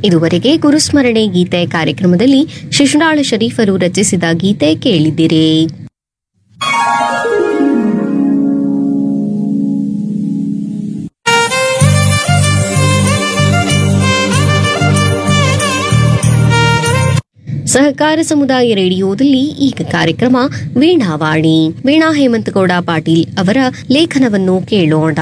ಇದುವರೆಗೆ ಗುರುಸ್ಮರಣೆ ಗೀತೆ ಕಾರ್ಯಕ್ರಮದಲ್ಲಿ ಶಿಶುನಾಳ ಶರೀಫರು ರಚಿಸಿದ ಗೀತೆ ಕೇಳಿದಿರಿ ಸಹಕಾರ ಸಮುದಾಯ ರೇಡಿಯೋದಲ್ಲಿ ಈಗ ಕಾರ್ಯಕ್ರಮ ವೀಣಾವಾಣಿ ವೀಣಾ ಹೇಮಂತಗೌಡ ಪಾಟೀಲ್ ಅವರ ಲೇಖನವನ್ನು ಕೇಳೋಣ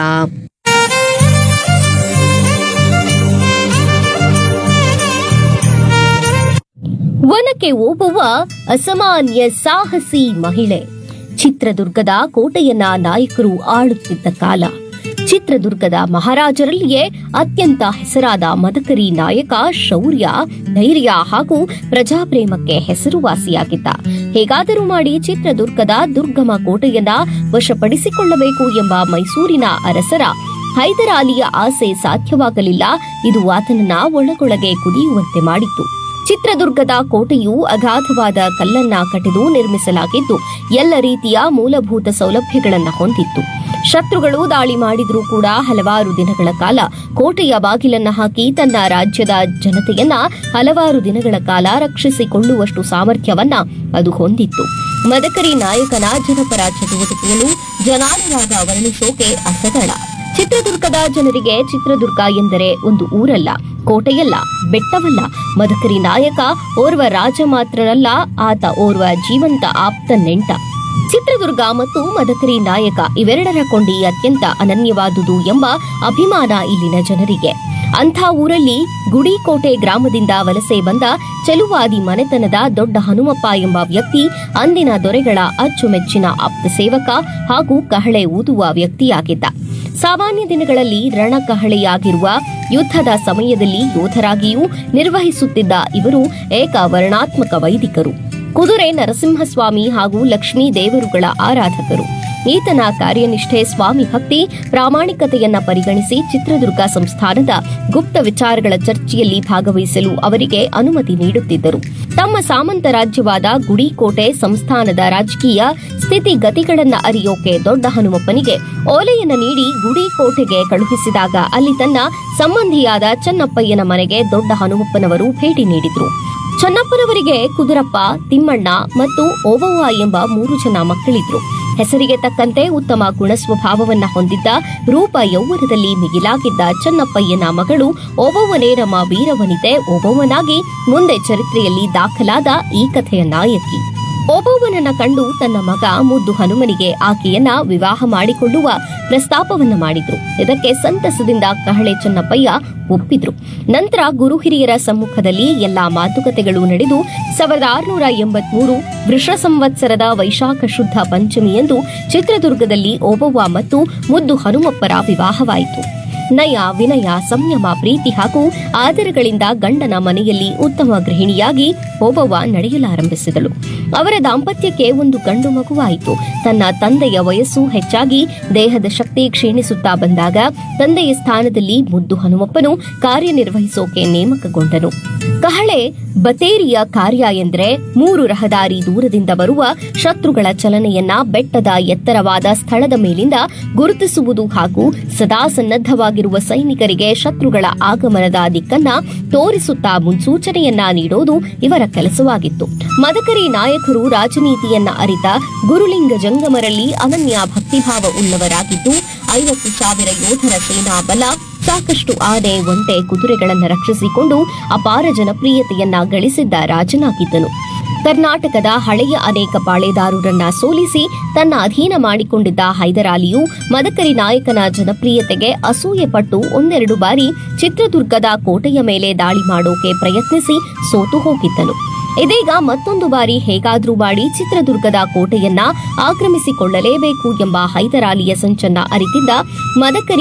ವನಕ್ಕೆ ಓಬವ್ವ ಅಸಾಮಾನ್ಯ ಸಾಹಸಿ ಮಹಿಳೆ ಚಿತ್ರದುರ್ಗದ ಕೋಟೆಯನ್ನ ನಾಯಕರು ಆಳುತ್ತಿದ್ದ ಕಾಲ ಚಿತ್ರದುರ್ಗದ ಮಹಾರಾಜರಲ್ಲಿಯೇ ಅತ್ಯಂತ ಹೆಸರಾದ ಮದಕರಿ ನಾಯಕ ಶೌರ್ಯ ಧೈರ್ಯ ಹಾಗೂ ಪ್ರಜಾಪ್ರೇಮಕ್ಕೆ ಹೆಸರುವಾಸಿಯಾಗಿದ್ದ ಹೇಗಾದರೂ ಮಾಡಿ ಚಿತ್ರದುರ್ಗದ ದುರ್ಗಮ ಕೋಟೆಯನ್ನ ವಶಪಡಿಸಿಕೊಳ್ಳಬೇಕು ಎಂಬ ಮೈಸೂರಿನ ಅರಸರ ಹೈದರಾಲಿಯ ಆಸೆ ಸಾಧ್ಯವಾಗಲಿಲ್ಲ ಇದು ಆತನನ್ನ ಒಳಗೊಳಗೆ ಕುದಿಯುವಂತೆ ಮಾಡಿತ್ತು ಚಿತ್ರದುರ್ಗದ ಕೋಟೆಯು ಅಗಾಧವಾದ ಕಲ್ಲನ್ನ ಕಟ್ಟಿದು ನಿರ್ಮಿಸಲಾಗಿದ್ದು ಎಲ್ಲ ರೀತಿಯ ಮೂಲಭೂತ ಸೌಲಭ್ಯಗಳನ್ನ ಹೊಂದಿತ್ತು ಶತ್ರುಗಳು ದಾಳಿ ಮಾಡಿದ್ರೂ ಕೂಡ ಹಲವಾರು ದಿನಗಳ ಕಾಲ ಕೋಟೆಯ ಬಾಗಿಲನ್ನ ಹಾಕಿ ತನ್ನ ರಾಜ್ಯದ ಜನತೆಯನ್ನ ಹಲವಾರು ದಿನಗಳ ಕಾಲ ರಕ್ಷಿಸಿಕೊಳ್ಳುವಷ್ಟು ಸಾಮರ್ಥ್ಯವನ್ನ ಅದು ಹೊಂದಿತ್ತು ಮದಕರಿ ನಾಯಕನ ಜನಪರ ಚಟುವಟಿಕೆಯನ್ನು ಜನಾನುರಾಗ ವರ್ಣಿಸೋಕೆ ಅಸದಳ ಚಿತ್ರದುರ್ಗದ ಜನರಿಗೆ ಚಿತ್ರದುರ್ಗ ಎಂದರೆ ಒಂದು ಊರಲ್ಲ ಕೋಟೆಯಲ್ಲ ಬೆಟ್ಟವಲ್ಲ ಮದಕರಿ ನಾಯಕ ಓರ್ವ ರಾಜ ಮಾತ್ರರಲ್ಲ ಆತ ಓರ್ವ ಜೀವಂತ ಆಪ್ತ ನೆಂಟ ಚಿತ್ರದುರ್ಗ ಮತ್ತು ಮದಕರಿ ನಾಯಕ ಇವೆರಡರ ಕೊಂಡಿ ಅತ್ಯಂತ ಅನನ್ಯವಾದುದು ಎಂಬ ಅಭಿಮಾನ ಇಲ್ಲಿನ ಜನರಿಗೆ ಅಂಥ ಊರಲ್ಲಿ ಗುಡಿಕೋಟೆ ಗ್ರಾಮದಿಂದ ವಲಸೆ ಬಂದ ಚೆಲುವಾದಿ ಮನೆತನದ ದೊಡ್ಡ ಹನುಮಪ್ಪ ಎಂಬ ವ್ಯಕ್ತಿ ಅಂದಿನ ದೊರೆಗಳ ಅಚ್ಚುಮೆಚ್ಚಿನ ಆಪ್ತ ಸೇವಕ ಹಾಗೂ ಕಹಳೆ ಊದುವ ವ್ಯಕ್ತಿಯಾಗಿದ್ದ ಸಾಮಾನ್ಯ ದಿನಗಳಲ್ಲಿ ರಣಕಹಳೆಯಾಗಿರುವ ಯುದ್ಧದ ಸಮಯದಲ್ಲಿ ಯೋಧರಾಗಿಯೂ ನಿರ್ವಹಿಸುತ್ತಿದ್ದ ಇವರು ಏಕ ವರ್ಣಾತ್ಮಕ ವೈದಿಕರು ಕುದುರೆ ನರಸಿಂಹಸ್ವಾಮಿ ಹಾಗೂ ಲಕ್ಷ್ಮೀ ದೇವರುಗಳ ಆರಾಧಕರು ಈತನ ಕಾರ್ಯನಿಷ್ಠೆ ಸ್ವಾಮಿ ಭಕ್ತಿ ಪ್ರಾಮಾಣಿಕತೆಯನ್ನ ಪರಿಗಣಿಸಿ ಚಿತ್ರದುರ್ಗ ಸಂಸ್ಥಾನದ ಗುಪ್ತ ವಿಚಾರಗಳ ಚರ್ಚೆಯಲ್ಲಿ ಭಾಗವಹಿಸಲು ಅವರಿಗೆ ಅನುಮತಿ ನೀಡುತ್ತಿದ್ದರು ತಮ್ಮ ಸಾಮಂತ ರಾಜ್ಯವಾದ ಗುಡಿಕೋಟೆ ಸಂಸ್ಥಾನದ ರಾಜಕೀಯ ಸ್ಥಿತಿಗತಿಗಳನ್ನ ಅರಿಯೋಕೆ ದೊಡ್ಡ ಹನುಮಪ್ಪನಿಗೆ ಓಲೆಯನ್ನ ನೀಡಿ ಗುಡಿಕೋಟೆಗೆ ಕಳುಹಿಸಿದಾಗ ಅಲ್ಲಿ ತನ್ನ ಸಂಬಂಧಿಯಾದ ಚನ್ನಪ್ಪಯ್ಯನ ಮನೆಗೆ ದೊಡ್ಡ ಹನುಮಪ್ಪನವರು ಭೇಟಿ ನೀಡಿದ್ರು ಚನ್ನಪ್ಪನವರಿಗೆ ಕುದುರಪ್ಪ ತಿಮ್ಮಣ್ಣ ಮತ್ತು ಓಬವ್ವ ಎಂಬ ಮೂರು ಜನ ಮಕ್ಕಳಿದ್ರು ಹೆಸರಿಗೆ ತಕ್ಕಂತೆ ಉತ್ತಮ ಗುಣಸ್ವಭಾವವನ್ನ ಹೊಂದಿದ್ದ ರೂಪ ಯೌವನದಲ್ಲಿ ಮಿಗಿಲಾಗಿದ್ದ ಚನ್ನಪ್ಪಯ್ಯನ ಮಗಳು ಓಬವ್ವನೇ ನಮ್ಮ ವೀರವನಿತೆ ಓಬವ್ವನಾಗಿ ಮುಂದೆ ಚರಿತ್ರೆಯಲ್ಲಿ ದಾಖಲಾದ ಈ ಕಥೆಯ ನಾಯಕಿ ಓಬವ್ವನನ್ನ ಕಂಡು ತನ್ನ ಮಗ ಮುದ್ದು ಹನುಮನಿಗೆ ಆಕೆಯನ್ನ ವಿವಾಹ ಮಾಡಿಕೊಳ್ಳುವ ಪ್ರಸ್ತಾಪವನ್ನ ಮಾಡಿದ್ರು ಇದಕ್ಕೆ ಸಂತಸದಿಂದ ಕಹಳೆ ಚನ್ನಪ್ಪಯ್ಯ ಒಪ್ಪಿದ್ರು ನಂತರ ಗುರು ಹಿರಿಯರ ಸಮ್ಮುಖದಲ್ಲಿ ಎಲ್ಲಾ ಮಾತುಕತೆಗಳು ನಡೆದು ಸಾವಿರದ ಆರುನೂರ ಎಂಬತ್ಮೂರು ವೃಷ ಸಂವತ್ಸರದ ವೈಶಾಖ ಶುದ್ಧ ಪಂಚಮಿಯಂದು ಚಿತ್ರದುರ್ಗದಲ್ಲಿ ಓಬವ್ವ ಮತ್ತು ಮುದ್ದು ಹನುಮಪ್ಪರ ವಿವಾಹವಾಯಿತು ನಯ ವಿನಯ ಸಂಯಮ ಪ್ರೀತಿ ಹಾಗೂ ಆದರಗಳಿಂದ ಗಂಡನ ಮನೆಯಲ್ಲಿ ಉತ್ತಮ ಗೃಹಿಣಿಯಾಗಿ ಓಬವ್ವ ನಡೆಯಲಾರಂಭಿಸಿದಳು ಅವರ ದಾಂಪತ್ಯಕ್ಕೆ ಒಂದು ಗಂಡು ಮಗುವಾಯಿತು ತನ್ನ ತಂದೆಯ ವಯಸ್ಸು ಹೆಚ್ಚಾಗಿ ದೇಹದ ಶಕ್ತಿ ಕ್ಷೀಣಿಸುತ್ತಾ ಬಂದಾಗ ತಂದೆಯ ಸ್ಥಾನದಲ್ಲಿ ಮುದ್ದು ಹನುಮಪ್ಪನು ಕಾರ್ಯನಿರ್ವಹಿಸೋಕೆ ನೇಮಕಗೊಂಡನು ಕಹಳೆ ಬತೇರಿಯ ಕಾರ್ಯ ಎಂದರೆ ಮೂರು ರಹದಾರಿ ದೂರದಿಂದ ಬರುವ ಶತ್ರುಗಳ ಚಲನೆಯನ್ನ ಬೆಟ್ಟದ ಎತ್ತರವಾದ ಸ್ಥಳದ ಮೇಲಿಂದ ಗುರುತಿಸುವುದು ಹಾಗೂ ಸದಾ ಸನ್ನದ್ಧವಾಗಿರುವ ಸೈನಿಕರಿಗೆ ಶತ್ರುಗಳ ಆಗಮನದ ದಿಕ್ಕನ್ನ ತೋರಿಸುತ್ತಾ ಮುನ್ಸೂಚನೆಯನ್ನ ನೀಡೋದು ಇವರ ಕೆಲಸವಾಗಿತ್ತು ಮದಕರಿ ನಾಯಕರು ರಾಜನೀತಿಯನ್ನ ಅರಿತ ಗುರುಲಿಂಗ ಜಂಗಮರಲ್ಲಿ ಅನನ್ಯ ಭಕ್ತಿಭಾವ ಉಳ್ಳವರಾಗಿದ್ದು ಐವತ್ತು ಸಾವಿರ ಯೋಧರ ಸೇನಾ ಬಲ ಸಾಕಷ್ಟು ಆನೆ ಒಂಟೆ ಕುದುರೆಗಳನ್ನು ರಕ್ಷಿಸಿಕೊಂಡು ಅಪಾರ ಜನಪ್ರಿಯತೆಯನ್ನ ಗಳಿಸಿದ್ದ ರಾಜನಾಗಿದ್ದನು ಕರ್ನಾಟಕದ ಹಳೆಯ ಅನೇಕ ಪಾಳೆದಾರರನ್ನ ಸೋಲಿಸಿ ತನ್ನ ಅಧೀನ ಮಾಡಿಕೊಂಡಿದ್ದ ಹೈದರಾಲಿಯು ಮದಕರಿ ನಾಯಕನ ಜನಪ್ರಿಯತೆಗೆ ಅಸೂಯೆ ಪಟ್ಟು ಒಂದೆರಡು ಬಾರಿ ಚಿತ್ರದುರ್ಗದ ಕೋಟೆಯ ಮೇಲೆ ದಾಳಿ ಮಾಡೋಕೆ ಪ್ರಯತ್ನಿಸಿ ಸೋತು ಹೋಗಿದ್ದನು ಇದೀಗ ಮತ್ತೊಂದು ಬಾರಿ ಹೇಗಾದ್ರೂ ಮಾಡಿ ಚಿತ್ರದುರ್ಗದ ಕೋಟೆಯನ್ನ ಆಕ್ರಮಿಸಿಕೊಳ್ಳಲೇಬೇಕು ಎಂಬ ಹೈದರಾಲಿಯ ಸಂಚನ್ನ ಅರಿತಿದ್ದ ಮದಕರಿ